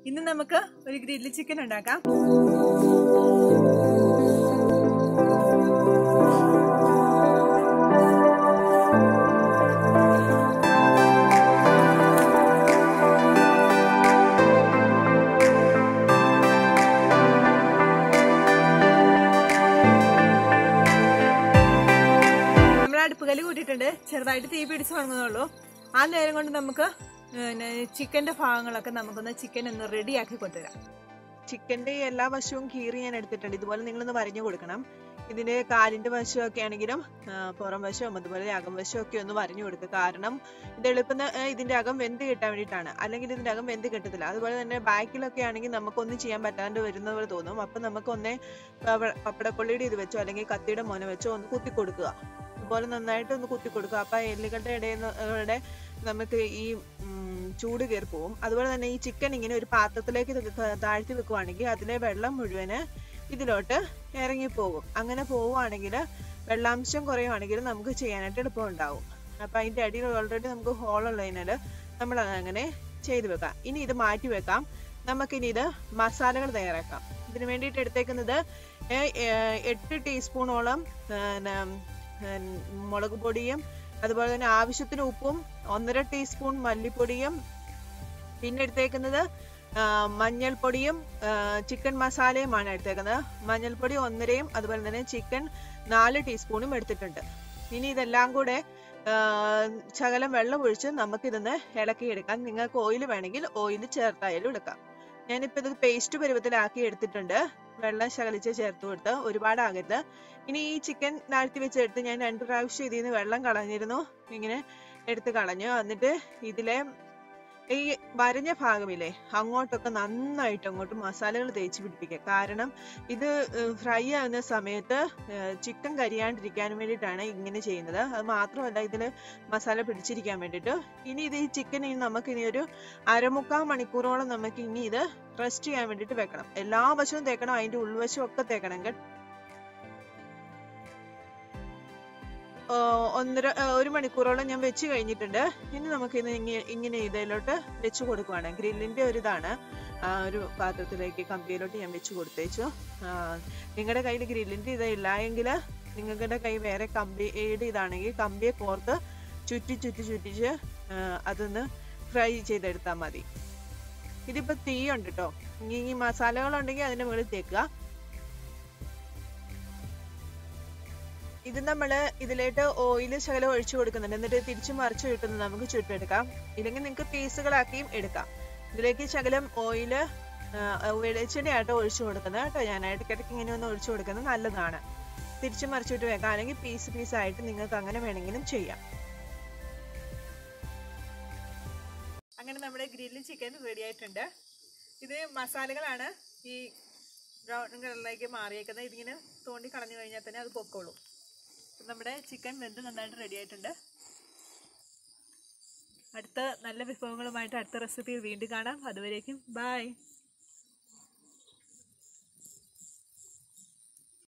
ഇന്ന് നമുക്ക് ഒരു ഗ്രില്ല് ചിക്കൻ ഉണ്ടാക്കാം നമ്മൾ അടുപ്പ് കല്ല് കൂട്ടിയിട്ടുണ്ട് ചെറുതായിട്ട് തീ പിടിച്ച് തുടങ്ങുന്നുള്ളൂ ആ നേരം കൊണ്ട് നമുക്ക് പിന്നെ ചിക്കന്റെ ഭാഗങ്ങളൊക്കെ നമുക്കൊന്ന് ചിക്കൻ ഒന്ന് റെഡിയാക്കി കൊണ്ടുവരാം ചിക്കന്റെ എല്ലാ വശവും കീറി ഞാൻ എടുത്തിട്ടുണ്ട് ഇതുപോലെ നിങ്ങളൊന്ന് വരഞ്ഞു കൊടുക്കണം ഇതിന്റെ കാലിന്റെ വശമൊക്കെ ആണെങ്കിലും ആ, പുറം വശവും അതുപോലെ അകം വശവും ഒക്കെ ഒന്ന് വരഞ്ഞു കൊടുക്കുക കാരണം ഇത് എളുപ്പം ഇതിന്റെ അകം വെന്ത് കിട്ടാൻ വേണ്ടിയിട്ടാണ് അല്ലെങ്കിൽ ഇതിന്റെ അകം വെന്ത് കിട്ടത്തില്ല അതുപോലെ തന്നെ ബാക്കിലൊക്കെ ആണെങ്കിൽ നമുക്കൊന്നും ചെയ്യാൻ പറ്റാണ്ട് വരുന്ന പോലെ തോന്നും അപ്പൊ നമുക്ക് ഒന്നേ പവ- പപ്പടക്കൊള്ളിയുടെ ഇത് വെച്ചോ അല്ലെങ്കിൽ കത്തിയുടെ മോന വെച്ചോ ഒന്ന് കുത്തി കൊടുക്കുക ഇതുപോലെ നന്നായിട്ട് ഒന്ന് കുത്തി കൊടുക്കുക അപ്പൊ ആ എല്ലുകളുടെ ഇടയിൽ നിന്ന് നമുക്ക് ഈ ഉം, ചൂട് കയറി പോവും അതുപോലെ തന്നെ ഈ ചിക്കൻ ഇങ്ങനെ ഒരു പാത്രത്തിലേക്ക് ഇത് ത- താഴ്ത്തി വെക്കുവാണെങ്കിൽ അതിലെ വെള്ളം മുഴുവന് ഇതിലോട്ട് ഇറങ്ങിപ്പോകും അങ്ങനെ പോവുകയാണെങ്കിൽ വെള്ളാംശം കുറയുവാണെങ്കിൽ നമുക്ക് ചെയ്യാനായിട്ട് എളുപ്പം ഉണ്ടാവും അപ്പൊ അതിന്റെ അടിയിൽ ഓൾറെഡി നമുക്ക് ഹോൾ ഉള്ളതിനാൽ നമ്മൾ അങ്ങനെ ചെയ്തു വെക്കാം ഇനി ഇത് മാറ്റി വെക്കാം നമുക്കിനി ഇത് മസാലകൾ തയ്യാറാക്കാം ഇതിന് വേണ്ടിയിട്ട് എടുത്തേക്കുന്നത് ഏ- ഏ- എട്ട് ടീസ്പൂണോളം പിന്നെ, ഉം, മുളക് പൊടിയും അതുപോലെ തന്നെ ആവശ്യത്തിന് ഉപ്പും ഒന്നര ടീസ്പൂൺ മല്ലിപ്പൊടിയും പിന്നെ എടുത്തേക്കുന്നത് ആ, മഞ്ഞൾപ്പൊടിയും ആ, ചിക്കൻ മസാലയുമാണ് എടുത്തേക്കുന്നത് മഞ്ഞൾപ്പൊടി ഒന്നരയും അതുപോലെ തന്നെ ചിക്കൻ നാല് ടീസ്പൂണും എടുത്തിട്ടുണ്ട് ഇനി ഇതെല്ലാം കൂടെ ആ, ശകലം വെള്ളം ഒഴിച്ച് നമുക്കിതൊന്ന് ഇളക്കിയെടുക്കാം നിങ്ങൾക്ക് ഓയിൽ വേണമെങ്കിൽ ഓയിൽ ചേർത്തായാലും എടുക്കാം ഞാനിപ്പോൾ ഇത് പേസ്റ്റ് പരുവത്തിലാക്കി എടുത്തിട്ടുണ്ട് വെള്ളം ശകലിച്ച് ചേർത്ത് കൊടുത്ത് ഒരുപാടാകരുത് ഇനി ഈ ചിക്കൻ താഴ്ത്തി വെച്ചെടുത്ത് ഞാൻ രണ്ട് പ്രാവശ്യം ഇതിൽ നിന്ന് വെള്ളം കളഞ്ഞിരുന്നു ഇങ്ങനെ എടുത്ത് കളഞ്ഞു എന്നിട്ട് ഇതിലെ ഈ വരഞ്ഞ ഭാഗമില്ലേ അങ്ങോട്ടൊക്കെ നന്നായിട്ട് അങ്ങോട്ട് മസാലകൾ തേച്ച് പിടിപ്പിക്കുക കാരണം ഇത് ഫ്രൈ ആവുന്ന സമയത്ത് ചിക്കൻ കരിയാണ്ടിരിക്കാൻ വേണ്ടിയിട്ടാണ് ഇങ്ങനെ ചെയ്യുന്നത് അത് മാത്രമല്ല ഇതിൽ മസാല പിടിച്ചിരിക്കാൻ വേണ്ടിയിട്ട് ഇനി ഇത് ഈ ചിക്കൻ ഇനി നമുക്ക് ഇനി ഒരു അരമുക്കാൽ മണിക്കൂറോളം നമുക്ക് ഇനി ഇത് റെസ്റ്റ് ചെയ്യാൻ വേണ്ടിയിട്ട് വെക്കണം എല്ലാ വശവും തേക്കണം അതിന്റെ ഉൾവശവും ഒക്കെ തേക്കണം കേട്ടോ ആ, ഒന്നര ആ, ഒരു മണിക്കൂറോളം ഞാൻ വെച്ച് കഴിഞ്ഞിട്ടുണ്ട് ഇനി നമുക്ക് ഇത് ഇങ്ങനെ ഇങ്ങനെ ഇതിലോട്ട് വെച്ച് കൊടുക്കുവാണ് ഗ്രില്ലിന്റെ ഒരു ഇതാണ് ആ ഒരു പാത്രത്തിലേക്ക് കമ്പിയിലോട്ട് ഞാൻ വെച്ച് കൊടുത്തേച്ചു നിങ്ങളുടെ കയ്യിൽ ഗ്രില്ലിന്റെ ഇത് ഇല്ല എങ്കിൽ നിങ്ങളുടെ കൈ വേറെ കമ്പിയുടെ ഇതാണെങ്കിൽ കമ്പിയെ കോർത്ത് ചുറ്റി ചുറ്റി ചുറ്റിച്ച് ആ, അതൊന്ന് ഫ്രൈ ചെയ്തെടുത്താൽ മതി ഇതിപ്പോ തീയുണ്ട് കേട്ടോ ഇനി ഈ മസാലകളുണ്ടെങ്കിൽ അതിന്റെ മുകളിൽ തേക്കുക ഇത് നമ്മള് ഇതിലേക്ക് ഓയിൽ ശകലം ഒഴിച്ചു കൊടുക്കുന്നുണ്ട് എന്നിട്ട് തിരിച്ചു മറിച്ചു കിട്ടുന്നത് നമുക്ക് ചുട്ടെടുക്കാം ഇല്ലെങ്കിൽ നിങ്ങൾക്ക് പീസുകളാക്കിയും എടുക്കാം ഇതിലേക്ക് ശകലം ഓയില് വെളിച്ചെണ്ണയായിട്ട് ഒഴിച്ചു കൊടുക്കുന്നത് കേട്ടോ ഞാൻ ഇടയ്ക്കിടയ്ക്ക് ഇങ്ങനെ ഒന്ന് ഒഴിച്ചു കൊടുക്കുന്നത് നല്ലതാണ് തിരിച്ചു മറിച്ചിട്ട് വെക്കാം അല്ലെങ്കിൽ പീസ് പീസ് ആയിട്ട് നിങ്ങൾക്ക് അങ്ങനെ വേണമെങ്കിലും ചെയ്യാം അങ്ങനെ നമ്മുടെ ഗ്രില്ല് ചിക്കൻ റെഡി ആയിട്ടുണ്ട് ഇത് മസാലകളാണ് ഈ ബ്രൗൺ കളറിലേക്ക് മാറിയേക്കുന്നത് ഇതിങ്ങനെ തോണ്ടി കളഞ്ഞു കഴിഞ്ഞാൽ തന്നെ അത് പൊക്കോളും അപ്പം നമ്മുടെ ചിക്കൻ വെന്ത് നന്നായിട്ട് റെഡി ആയിട്ടുണ്ട് അടുത്ത നല്ല വിഭവങ്ങളുമായിട്ട് അടുത്ത റെസിപ്പിയിൽ വീണ്ടും കാണാം അതുവരേക്കും ബായ്